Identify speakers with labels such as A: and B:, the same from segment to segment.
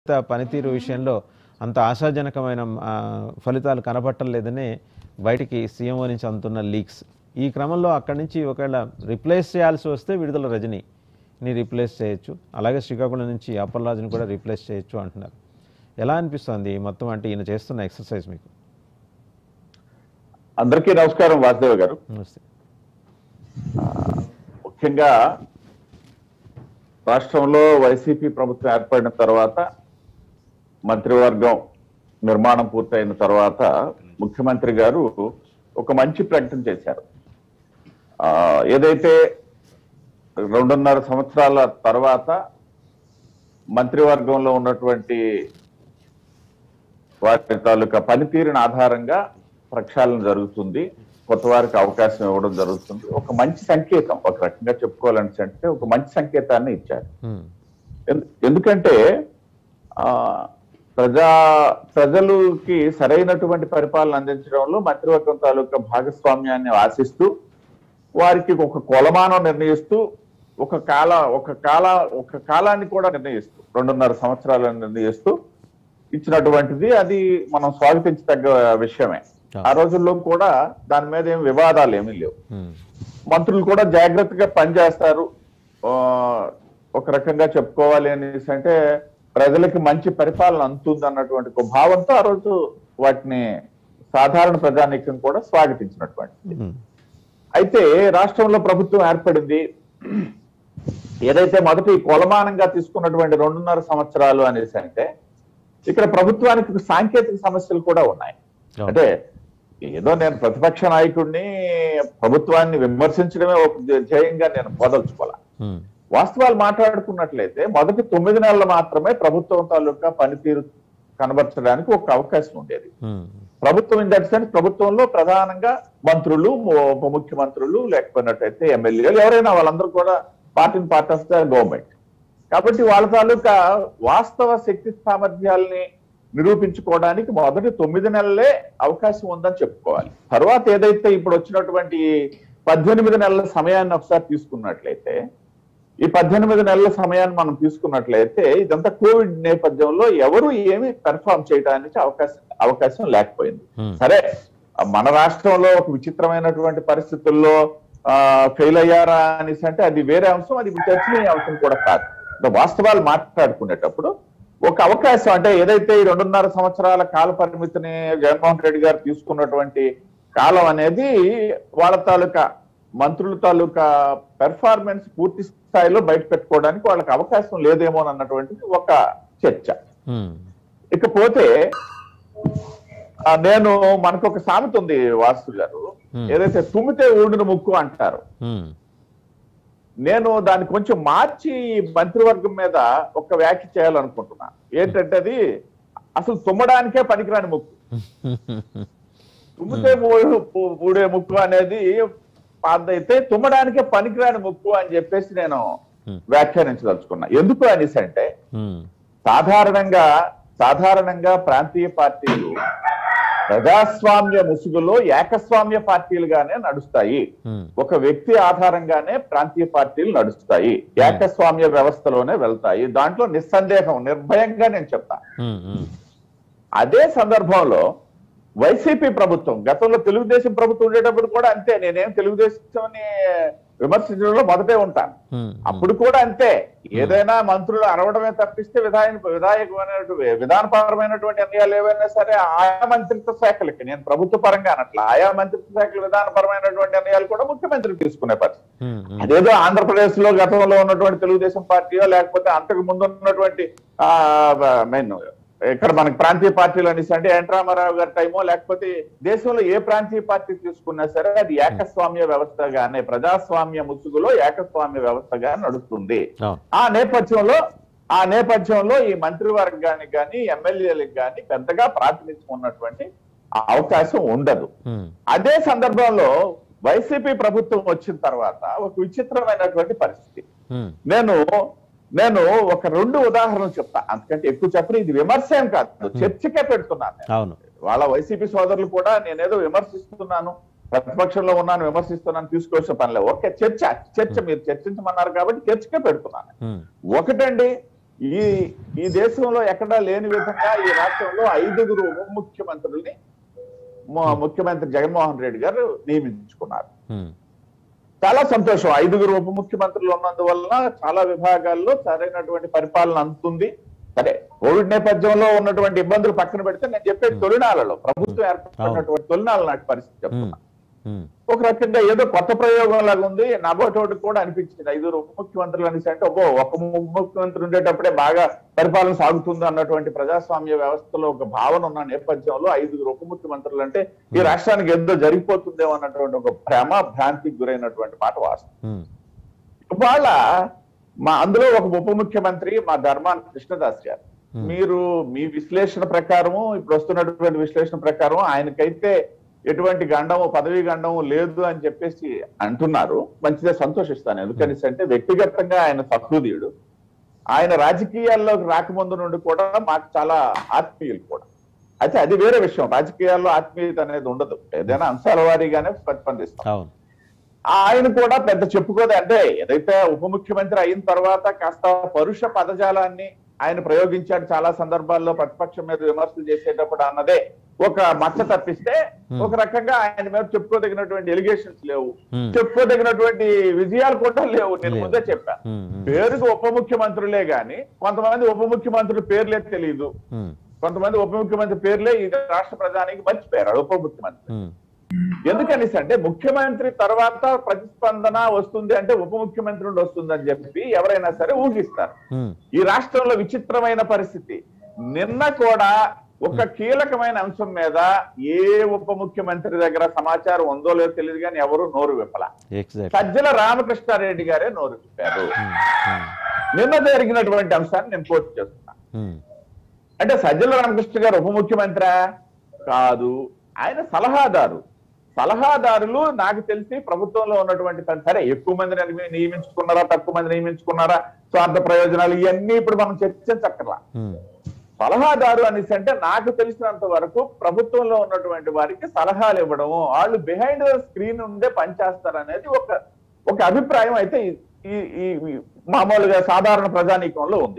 A: పనితీరు విషయంలో అంత ఆశాజనకమైన ఆ, ఫలితాలు కనపట్టం లేదని బయటికి సీఎంఓ నుంచి అందుతున్న లీక్స్ ఈ క్రమంలో అక్కడి నుంచి ఒకవేళ రిప్లేస్ చేయాల్సి వస్తే విడుదల రజని ని రిప్లేస్ చేయొచ్చు అలాగే శ్రీకాకుళం నుంచి అప్పలరాజుని కూడా రిప్లేస్ చేయొచ్చు అంటున్నారు ఎలా అనిపిస్తుంది ఈ మొత్తం అంటే ఈయన చేస్తున్న ఎక్సర్సైజ్ మీకు
B: అందరికీ నమస్కారం వాసుదేవ గారు
A: నమస్తే
B: ముఖ్యంగా రాష్ట్రంలో వైసీపీ ప్రభుత్వం ఏర్పడిన తర్వాత మంత్రివర్గం నిర్మాణం పూర్తయిన తర్వాత ముఖ్యమంత్రి గారు ఒక మంచి ప్రకటన చేశారు ఆ, ఏదైతే రెండున్నర సంవత్సరాల తర్వాత మంత్రివర్గంలో ఉన్నటువంటి వారి తాలూకా పనితీరుని ఆధారంగా ప్రక్షాళన జరుగుతుంది కొత్త వారికి అవకాశం ఇవ్వడం జరుగుతుంది ఒక మంచి సంకేతం ఒక రకంగా చెప్పుకోవాలంటే అంటే ఒక మంచి సంకేతాన్ని ఇచ్చారు
A: ఉమ్,
B: ఎందు- ఎందుకంటే ఆ ప్రజా ప్రజలకి సరైనటువంటి పరిపాలన అందించడంలో మంత్రివర్గం తాలూకా భాగస్వామ్యాన్ని ఆశిస్తూ వారికి ఒక కొలమానం నిర్ణయిస్తూ ఒక కాల ఒక కాల ఒక కాలాన్ని కూడా నిర్ణయిస్తూ రెండున్నర సంవత్సరాలను నిర్ణయిస్తూ ఇచ్చినటువంటిది అది మనం స్వాగతించదగ్గ విషయమే ఆ రోజుల్లో కూడా దాని మీద ఏం వివాదాలు ఏమీ లేవు
A: ఉమ్,
B: మంత్రులు కూడా జాగ్రత్తగా పనిచేస్తారు ఆ, ఒక రకంగా చెప్పుకోవాలి అనేసి అంటే ప్రజలకి మంచి పరిపాలన అందుతుంది అన్నటువంటి ఒక భావంతో ఆ రోజు వాటిని సాధారణ ప్రజానీకం కూడా స్వాగతించినటువంటి
A: ఉమ్,
B: అయితే రాష్ట్రంలో ప్రభుత్వం ఏర్పడింది ఏదైతే మొదటి కొలమానంగా తీసుకున్నటువంటి రెండున్నర సంవత్సరాలు అనేసి అంటే ఇక్కడ ప్రభుత్వానికి సాంకేతిక సమస్యలు కూడా ఉన్నాయి
A: అవును.
B: అంటే ఏదో నేను ప్రతిపక్ష నాయకుడిని ప్రభుత్వాన్ని విమర్శించడమే ఒక ధ్యేయంగా నేను పోదలుచుకోవాలి
A: ఉమ్,
B: వాస్తవాలు మాట్లాడుకున్నట్లయితే మొదటి తొమ్మిది నెలలు మాత్రమే ప్రభుత్వం తాలూకా పనితీరు కనబరచడానికి ఒక అవకాశం ఉండేది
A: ఉమ్,
B: ప్రభుత్వం ఇన్ దట్ సెన్స్ ప్రభుత్వంలో ప్రధానంగా మంత్రులు ము- ఉప ముఖ్యమంత్రులు లేకపోయినట్టయితే ఎమ్మెల్యేలు ఎవరైనా వాళ్ళందరూ కూడా part in part of the government కాబట్టి వాళ్ళ తాలూకా వాస్తవ శక్తి సామర్థ్యాల్ని నిరూపించుకోవడానికి మొదటి తొమ్మిది నెలలే అవకాశం ఉందని చెప్పుకోవాలి తర్వాత ఏదైతే ఇప్పుడు వచ్చినటువంటి పద్దెనిమిది నెలల సమయాన్ని ఒకసారి తీసుకున్నట్లయితే ఈ పద్దెనిమిది నెలల సమయాన్ని మనం తీసుకున్నట్లయితే ఇదంతా కోవిడ్ నేపథ్యంలో ఎవరు ఏమి పెర్ఫామ్ చేయడానికి అవకాశం అవకాశం లేకపోయింది
A: ఉమ్,
B: సరే మన రాష్ట్రంలో ఒక విచిత్రమైనటువంటి పరిస్థితుల్లో ఫెయిల్ అయ్యారా అనేసి అంటే అది వేరే అంశం అది చర్చనీయ అంశం కూడా కాదు ఇంకా వాస్తవాలు మాట్లాడుకునేటప్పుడు ఒక అవకాశం అంటే ఏదైతే ఈ రెండున్నర సంవత్సరాల కాల పరిమితిని జగన్మోహన్ రెడ్డి గారు తీసుకున్నటువంటి కాలం అనేది వాళ్ళ తాలూకా మంత్రుల తాలూకా పెర్ఫార్మెన్స్ పూర్తి స్థాయిలో బయట పెట్టుకోవడానికి వాళ్ళకి అవకాశం లేదేమో అన్నటువంటిది ఒక చర్చ
A: ఉమ్,
B: ఇకపోతే ఆ, నేను మనకు ఒక సామెత ఉంది వాసు గారు
A: Hmm.
B: ఏదైతే తుమ్మితే ఊడిన ముక్కు అంటారు
A: ఉమ్,
B: నేను దాన్ని కొంచెం మార్చి ఈ మంత్రివర్గం మీద ఒక వ్యాఖ్య చేయాలనుకుంటున్నా ఏంటంటే అది అసలు తుమ్మడానికే పనికిరాని ముక్కు తుమ్మితే ఊ- ఊ- ఊడే ముక్కు అనేది పాతదైతే తుమ్మడానికే పనికిరాని ముక్కు అని చెప్పేసి నేను
A: Hmm.
B: వ్యాఖ్యానించదలుచుకున్నా ఎందుకు అనేసి అంటే
A: ఉమ్,
B: సాధారణంగా సాధారణంగా ప్రాంతీయ పార్టీలు ప్రజాస్వామ్య ముసుగులో ఏకస్వామ్య పార్టీలుగానే నడుస్తాయి
A: ఉమ్,
B: ఒక వ్యక్తి ఆధారంగానే ప్రాంతీయ పార్టీలు నడుస్తాయి ఏకస్వామ్య వ్యవస్థలోనే వెళ్తాయి దాంట్లో నిస్సందేహం నిర్భయంగా నేను చెప్తా
A: ఉమ్, ఉమ్,
B: అదే సందర్భంలో వైసీపీ ప్రభుత్వం గతంలో తెలుగుదేశం ప్రభుత్వం ఉండేటప్పుడు కూడా అంతే నేనేం తెలుగుదేశం విమర్శించడంలో మొదటే ఉంటాను
A: ఉమ్,
B: అప్పుడు కూడా అంతే ఏదైనా మంత్రులు అరవడమే తప్పిస్తే విధాన విధాయకమైనటువంటి విధానపరమైనటువంటి నిర్ణయాలు ఏవైనా సరే ఆయా మంత్రిత్వ శాఖలకి నేను ప్రభుత్వ పరంగా అనట్లా ఆయా మంత్రిత్వ శాఖల విధానపరమైనటువంటి నిర్ణయాలు కూడా ముఖ్యమంత్రి తీసుకునే పరిస్థితి
A: ఉమ్, ఉమ్,
B: అదేదో ఆంధ్రప్రదేశ్ లో గతంలో ఉన్నటువంటి తెలుగుదేశం పార్టీయో లేకపోతే అంతకు ముందు ఉన్నటువంటి ఆ మెయిన్ ఇక్కడ మనకి ప్రాంతీయ పార్టీలు అనేసి అంటే ఎన్ రామారావు గారి టైమో లేకపోతే దేశంలో ఏ ప్రాంతీయ పార్టీ తీసుకున్నా సరే అది ఏకస్వామ్య వ్యవస్థగానే ప్రజాస్వామ్య ముసుగులో ఏకస్వామ్య వ్యవస్థగా నడుస్తుంది
A: అవును
B: ఆ నేపథ్యంలో ఆ నేపథ్యంలో ఈ మంత్రివర్గానికి కానీ ఎమ్మెల్యేలకు కానీ పెద్దగా ప్రాతినిధ్యం ఉన్నటువంటి అవకాశం ఉండదు
A: ఉమ్,
B: అదే సందర్భంలో వైసీపీ ప్రభుత్వం వచ్చిన తర్వాత ఒక విచిత్రమైనటువంటి పరిస్థితి
A: ఉమ్,
B: నేను నేను ఒక రెండు ఉదాహరణలు చెప్తా అంతకంటే ఎక్కువ చెప్పను ఇది విమర్శ ఏం కాదు చర్చకే పెడుతున్నాను నేను.
A: అవును
B: వాళ్ళ వైసీపీ సోదరులు కూడా నేనేదో విమర్శిస్తున్నాను ప్రతిపక్షంలో ఉన్నాను విమర్శిస్తున్నాను తీసుకోవాల్సిన పనిలే ఓకే చర్చ చర్చ మీరు చర్చించమన్నారు కాబట్టి చర్చకే పెడుతున్నాను
A: ఉమ్,
B: ఒకటండి ఈ ఈ దేశంలో ఎక్కడా లేని విధంగా ఈ రాష్ట్రంలో ఐదుగురు ఉప ముఖ్యమంత్రుల్ని ము- ముఖ్యమంత్రి జగన్మోహన్ రెడ్డి గారు నియమించుకున్నారు
A: ఉమ్,
B: చాలా సంతోషం ఐదుగురు ఉప ముఖ్యమంత్రులు ఉన్నందువలన చాలా విభాగాల్లో సరైనటువంటి పరిపాలన అందుతుంది సరే కోవిడ్ నేపథ్యంలో ఉన్నటువంటి ఇబ్బందులు పక్కన పెడితే నేను చెప్పే తొలినాలలో ప్రభుత్వం ఏర్పడినటువంటి తొలినాల నాటి పరిస్థితి
A: ఉమ్,
B: చెప్తున్నా
A: ఉమ్,
B: ఒక రకంగా ఏదో కొత్త ప్రయోగం లాగా ఉంది నాబోటోడు కూడా అనిపించింది ఐదుగురు ఉప ముఖ్యమంత్రులు అనేసి అంటే ఒక్కో ఒక ఉప ముఖ్యమంత్రి ఉండేటప్పుడే బాగా పరిపాలన సాగుతుంది అన్నటువంటి ప్రజాస్వామ్య వ్యవస్థలో ఒక భావన ఉన్న నేపథ్యంలో ఐదుగురు ఉప ముఖ్యమంత్రులు అంటే ఈ రాష్ట్రానికి ఏదో జరిగిపోతుందేమో అన్నటువంటి ఒక భ్రమ భ్రాంతికి గురైనటువంటి మాట వాస్తవం
A: ఉమ్,
B: ఇవాళ మా అందులో ఒక ఉప ముఖ్యమంత్రి మా ధర్మాన కృష్ణదాస్ గారు
A: Hmm.
B: మీరు మీ విశ్లేషణ ప్రకారము ఇప్పుడు వస్తున్నటువంటి విశ్లేషణ ప్రకారం ఆయనకైతే ఎటువంటి గండము పదవి గండము లేదు అని చెప్పేసి అంటున్నారు మంచిదే సంతోషిస్తాను ఎందుకని అంటే వ్యక్తిగతంగా ఆయన సహృదయుడు ఆయన రాజకీయాల్లోకి రాకముందు నుండి కూడా మాకు చాలా ఆత్మీయులు కూడా అయితే అది వేరే విషయం రాజకీయాల్లో ఆత్మీయత అనేది ఉండదు ఏదైనా అంశాల వారీగానే ప్రతిస్పందిస్తాం
A: అవును
B: ఆయన కూడా పెద్ద చెప్పుకోదు అంటే ఏదైతే ఉప ముఖ్యమంత్రి అయిన తర్వాత కాస్త పరుష పదజాలాన్ని ఆయన ప్రయోగించాడు చాలా సందర్భాల్లో ప్రతిపక్షం మీద విమర్శలు చేసేటప్పుడు అన్నదే ఒక మచ్చ తప్పిస్తే
A: Hmm.
B: ఒక రకంగా ఆయన మీద చెప్పుకోదగినటువంటి ఎలిగేషన్స్ లేవు
A: Hmm.
B: చెప్పుకోదగినటువంటి విజయాలు కూడా లేవు నేను
A: లేవు.
B: ముందే చెప్పా
A: ఉమ్, ఉమ్,
B: పేరుకు ఉప ముఖ్యమంత్రులే గాని కొంతమంది ఉప ముఖ్యమంత్రుల పేర్లే తెలియదు
A: ఉమ్,
B: కొంతమంది ఉప ముఖ్యమంత్రి పేర్లే ఈ రాష్ట్ర ప్రధానికి మర్చిపోయారు ఉప ముఖ్యమంత్రి
A: ఉమ్,
B: ఎందుకని అంటే ముఖ్యమంత్రి తర్వాత ప్రతిస్పందన వస్తుంది అంటే ఉప ముఖ్యమంత్రి నుండి వస్తుందని చెప్పి ఎవరైనా సరే ఊహిస్తారు
A: ఉమ్,
B: ఈ రాష్ట్రంలో విచిత్రమైన పరిస్థితి నిన్న కూడా ఒక కీలకమైన అంశం మీద ఏ ఉప ముఖ్యమంత్రి దగ్గర సమాచారం ఉందో లేదో తెలియదు కానీ ఎవరు నోరు విప్పల
A: ఎగ్జాక్ట్
B: సజ్జల రామకృష్ణారెడ్డి గారే నోరు విప్పారు
A: ఉమ్, ఉమ్,
B: నిన్న జరిగినటువంటి అంశాన్ని నేను కోర్టు చేస్తున్నా
A: ఉమ్,
B: అంటే సజ్జల రామకృష్ణ గారు ఉప ముఖ్యమంత్రి కాదు ఆయన సలహాదారు సలహాదారులు నాకు తెలిసి ప్రభుత్వంలో ఉన్నటువంటి తన- సరే ఎక్కువ మందిని నియమి- నియమించుకున్నారా తక్కువ మంది నియమించుకున్నారా స్వార్థ ప్రయోజనాలు ఇవన్నీ ఇప్పుడు మనం చర్చించక్కర్లా
A: ఉమ్,
B: సలహాదారు అనేసి అంటే నాకు తెలిసినంత వరకు ప్రభుత్వంలో ఉన్నటువంటి వారికి సలహాలు ఇవ్వడము వాళ్ళు బిహైండ్ ద స్క్రీన్ ఉండే పనిచేస్తారు అనేది ఒక ఒక అభిప్రాయం అయితే ఈ- ఈ ఈ ఈ మామూలుగా సాధారణ ప్రజానీకంలో ఉంది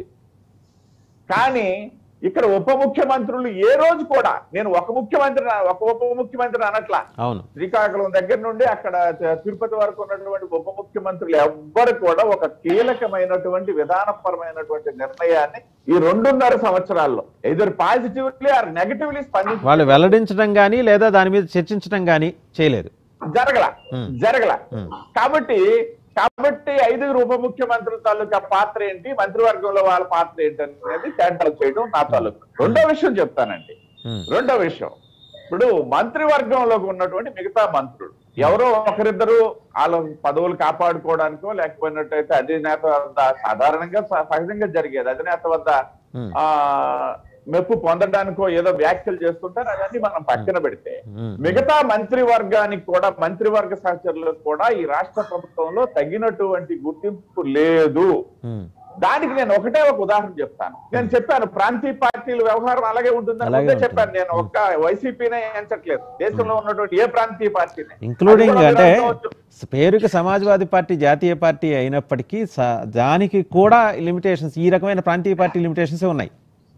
B: కానీ ఇక్కడ ఉప ముఖ్యమంత్రులు ఏ రోజు కూడా నేను ఒక ముఖ్యమంత్రి ఒక ఉప ముఖ్యమంత్రి అనట్లా
A: అవును
B: శ్రీకాకుళం దగ్గర నుండి అక్కడ త- తిరుపతి వరకు ఉన్నటువంటి ఉప ముఖ్యమంత్రులు ఎవ్వరు కూడా ఒక కీలకమైనటువంటి విధానపరమైనటువంటి నిర్ణయాన్ని ఈ రెండున్నర సంవత్సరాల్లో ఇద్దరు పాజిటివ్లీ ఆర్ నెగటివ్లీ స్పందించి
A: వాళ్ళు వెల్లడించడం కానీ లేదా దాని మీద చర్చించడం కానీ చేయలేదు
B: జరగల
A: Hmm.
B: జరగల
A: Hmm.
B: కాబట్టి కాబట్టి ఐదుగురు ఉప ముఖ్యమంత్రుల తాలూకా పాత్ర ఏంటి మంత్రివర్గంలో వాళ్ళ పాత్ర ఏంటి అనేది తేడాలు చేయడం నా తాలూకు రెండో విషయం చెప్తానండి
A: ఉమ్,
B: రెండో విషయం ఇప్పుడు మంత్రివర్గంలోకి ఉన్నటువంటి మిగతా మంత్రులు ఎవరో ఒకరిద్దరు వాళ్ళ పదవులు కాపాడుకోవడానికో లేకపోయినట్టయితే అధినేత వద్ద సాధారణంగా స- సహజంగా జరిగేది అధినేత వద్ద
A: ఉమ్,
B: ఆ మెప్పు పొందడానికో ఏదో వ్యాఖ్యలు చేస్తుంటారు అవన్నీ మనం పక్కన పెడితే
A: ఉమ్,
B: మిగతా మంత్రివర్గానికి కూడా మంత్రివర్గ సహచరులకు కూడా ఈ రాష్ట్ర ప్రభుత్వంలో తగినటువంటి గుర్తింపు లేదు
A: ఉమ్,
B: దానికి నేను ఒకటే ఒక ఉదాహరణ చెప్తాను నేను చెప్పాను ప్రాంతీయ పార్టీల వ్యవహారం అలాగే ఉంటుందని
A: అలాగే
B: ముందే
A: ఉంటుంది.
B: చెప్పాను నేను ఒక్క వైసీపీనే ఎంచట్లేదు దేశంలో ఉన్నటువంటి ఏ ప్రాంతీయ పార్టీని
A: ఇంక్లూడింగ్
B: అది కూడా
A: అంటే
B: మీరు అనుకోవచ్చు.
A: పేరుకి సమాజ్వాదీ పార్టీ జాతీయ పార్టీ అయినప్పటికీ స- దానికి కూడా లిమిటేషన్స్ ఈ రకమైన ప్రాంతీయ పార్టీ లిమిటేషన్స్ ఉన్నాయి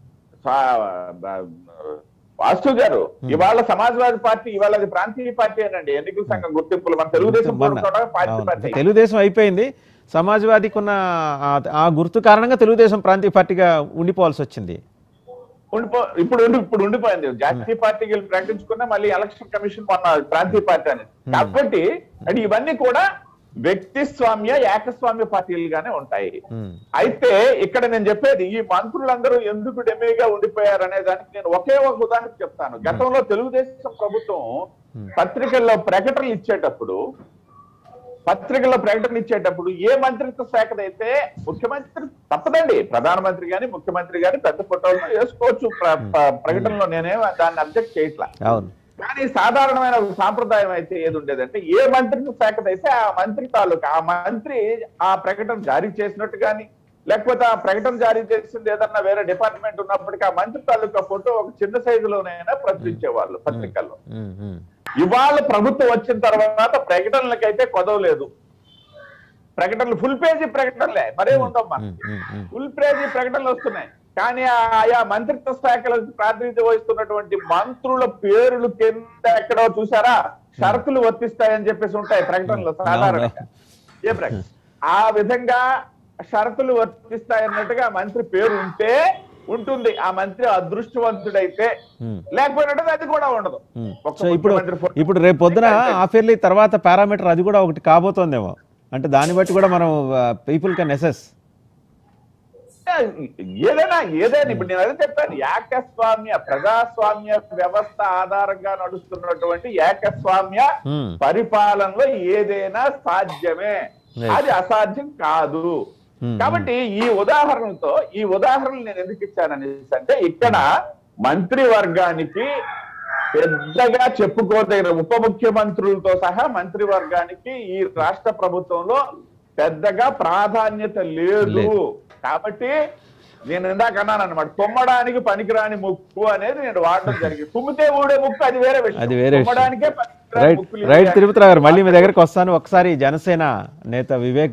B: సా- బ- వాసు గారు ఇవాళ సమాజ్వాదీ పార్టీ ఇవాళ అది ప్రాంతీయ పార్టీ అనండి ఎన్నికల సంఘం గుర్తింపులు మన తెలుగుదేశం
A: మొన్న-
B: కూడా పార్టీ
A: అవును.
B: పార్టీ
A: తెలుగుదేశం అయిపోయింది సమాజ్వాదీకి ఉన్న ఆ- ఆ గుర్తు కారణంగా తెలుగుదేశం ప్రాంతీయ పార్టీగా ఉండిపోవాల్సి వచ్చింది
B: ఉండిపో ఇప్పుడు ఉండి ఇప్పుడు ఉండిపోయింది జాతీయ పార్టీకి వెళ్ళి ప్రకటించుకున్నా మళ్ళీ ఎలక్షన్ కమిషన్ మొన్న ప్రాంతీయ పార్టీ అని కాబట్టి అంటే ఇవన్నీ కూడా వ్యక్తి స్వామ్య ఏకస్వామ్య పార్టీలుగానే ఉంటాయి
A: ఉమ్,
B: అయితే ఇక్కడ నేను చెప్పేది ఈ మంత్రులందరూ ఎందుకు డెమేగా ఉండిపోయారు అనే దానికి నేను ఒకే ఒక ఉదాహరణ చెప్తాను గతంలో తెలుగుదేశం ప్రభుత్వం పత్రికల్లో ప్రకటనలు ఇచ్చేటప్పుడు పత్రికల్లో ప్రకటన ఇచ్చేటప్పుడు ఏ మంత్రిత్వ శాఖదైతే ముఖ్యమంత్రి తప్పదండి ప్రధానమంత్రి గాని ముఖ్యమంత్రి గాని పెద్ద ఫోటోలు వేసుకోవచ్చు ప్ర- ప్ర- ప్రకటనలో నేనేం దాన్ని అబ్జెక్ట్ చేయట్లా
A: అవును
B: కానీ సాధారణమైన ఒక సాంప్రదాయం అయితే ఏది ఉండేదంటే ఏ మంత్రిత్వ శాఖదైతే ఆ మంత్రి తాలూకా ఆ మంత్రి ఆ ప్రకటన జారీ చేసినట్టు కానీ లేకపోతే ఆ ప్రకటన జారీ చేసింది ఏదన్నా వేరే డిపార్ట్మెంట్ ఉన్నప్పటికీ ఆ మంత్రి తాలూకా ఫోటో ఒక చిన్న సైజులోనైనా ప్రచురించేవాళ్ళు పత్రికల్లో
A: ఉమ్, ఉమ్,
B: ఇవాళ ప్రభుత్వం వచ్చిన తర్వాత ప్రకటనలకైతే కొదవలేదు ప్రకటనలు ఫుల్ పేజీ ప్రకటనలే మరేముందమ్మా
A: ఉమ్, ఉమ్, ఉమ్.
B: ఫుల్ పేజీ ప్రకటనలు వస్తున్నాయి కానీ ఆ- ఆయా మంత్రిత్వ శాఖలకు ప్రాతినిధ్యం వహిస్తున్నటువంటి మంత్రుల పేర్లు కింద ఎక్కడో చూసారా షరతులు వర్తిస్తాయని చెప్పేసి ఉంటాయి ప్రకటనలు సాధారణంగా ఏ ప్రకటన ఆ విధంగా షరతులు వర్తిస్తాయన్నట్టుగా మంత్రి పేరు ఉంటే ఉంటుంది ఆ మంత్రి అదృష్టవంతుడైతే
A: ఉమ్.
B: లేకపోయినట్టు అది కూడా ఉండదు
A: ఉమ్.
B: ఒక్క
A: సో ఇప్పుడు
B: ముఖ్యమంత్రి ఫోటో
A: ఇప్పుడు రేపు పొద్దున ఆఫర్లీ తర్వాత పారామీటర్ అది కూడా ఒకటి కాబోతోందేమో అంటే దాన్ని బట్టి కూడా మనం పీపుల్ కెన్ ఎసెస్
B: ఏదైనా ఏదైనా ఇప్పుడు నేను అదే చెప్పాను ఏకస్వామ్య ప్రజాస్వామ్య వ్యవస్థ ఆధారంగా నడుస్తున్నటువంటి ఏకస్వామ్య
A: Hmm.
B: పరిపాలనలో ఏదైనా సాధ్యమే
A: Right.
B: అది అసాధ్యం కాదు
A: Hmm.
B: కాబట్టి ఈ ఉదాహరణతో ఈ ఉదాహరణలు నేను ఎందుకు ఇచ్చాననేసి అంటే ఇక్కడ మంత్రివర్గానికి పెద్దగా చెప్పుకోదగిన ఉప ముఖ్యమంత్రులతో సహా మంత్రివర్గానికి ఈ రాష్ట్ర ప్రభుత్వంలో పెద్దగా ప్రాధాన్యత లేదు
A: లేదు.
B: కాబట్టి నేను ఇందాక అన్నాను అనమాట తుమ్మడానికి పనికిరాని ముక్కు అనేది నేను వాడడం జరిగింది తుమ్మితే ఊడే ముక్కు అది వేరే విషయం
A: అది వేరే విషయం.
B: తుమ్మడానికే పనికిరాని
A: రైట్
B: ముక్కులు
A: రైట్
B: ఇవి
A: తిరుపతిరావు గారు మళ్ళీ మీ దగ్గరకు వస్తాను ఒకసారి జనసేన నేత వివేక్